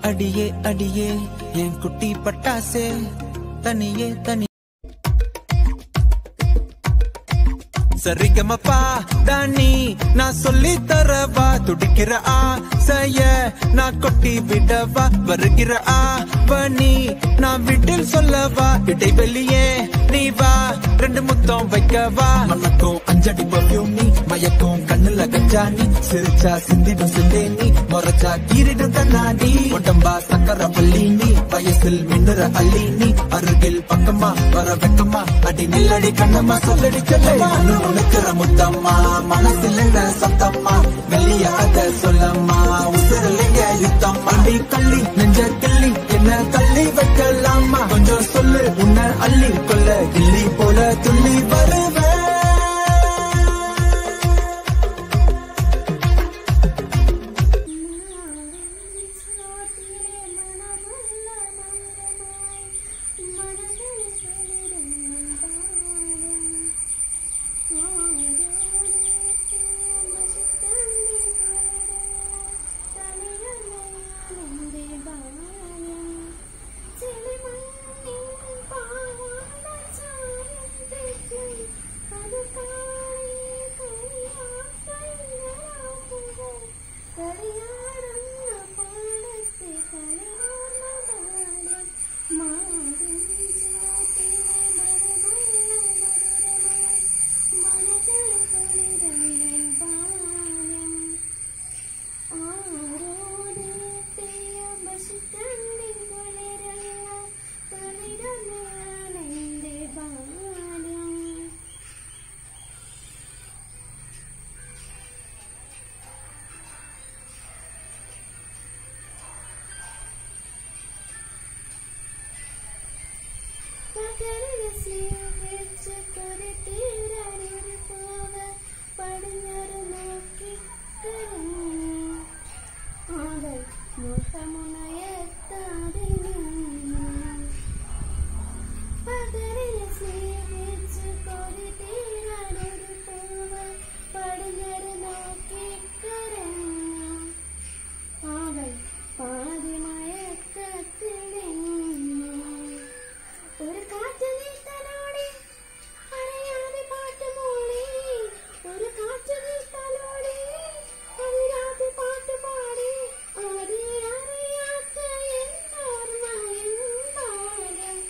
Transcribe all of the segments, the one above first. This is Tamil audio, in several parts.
அடியே அடியே என் குட்டி பட்டாசே தனியே தனி சரிகமப்பா தானி நான் சொல்லி தரவா துடிக்கிற ஆசைய நான் கொட்டி விடவா வருகிற ஆவணி நான் விட்டில் சொல்லவா இடைவெளியே நீ வா ரெண்டு முத்தம் வைக்கவா மனக்கும் அஞ்சடி பர்ஃபியூம் நீ மயக்கும் கண்ணுல கஞ்சா நீ சிரிச்சா சிந்திடும் சிந்தே நீ முறைச்சா கீரிடும் கண்ணாடி உடம்பா சக்கர பள்ளி நீ வயசில் மின்னுற அள்ளி நீ அருகில் பக்கமா வர வெக்கமா அடி நில்லடி கண்ணம்மா சொல்லடி சொல்லமா உனக்குற முத்தம்மா மனசில் என்ன சத்தம்மா வெளிய அத சொல்லம்மா உசுரலிங்க யுத்தம் அடி கள்ளி நெஞ்ச கிள்ளி என்ன தள்ளி வைக்கலாமா கொஞ்சம் சொல்லு உன்னை அள்ளி கொள்ள கிள்ளி போல துள்ளி வருவேன் പാതി മയക്കത്തിൽ നിന്നു ഒരു കാറ്റ് നീത്തലോടെ അറിയാതെ പാട്ട് മൂളി ഒരു കാറ്റ് നീത്തലോടെ അറിയാതെ പാട്ട് പാടി ആരെ അറിയാത്ത എന്നോർമ്മ എന്നോരം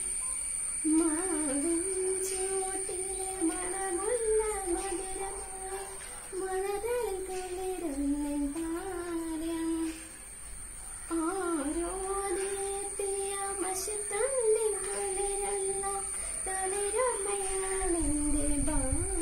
മാവിൻ ചുവട്ടിലെ മണമുള്ള മധുരമായി മണതൽ കുളിരുന്നിൻ താരം ആരോടെത്തിയ മഷിത്തന്നിൻ കുളിരല്ല തളിരമ്മയാണെന്റെ ഭാഗ്യം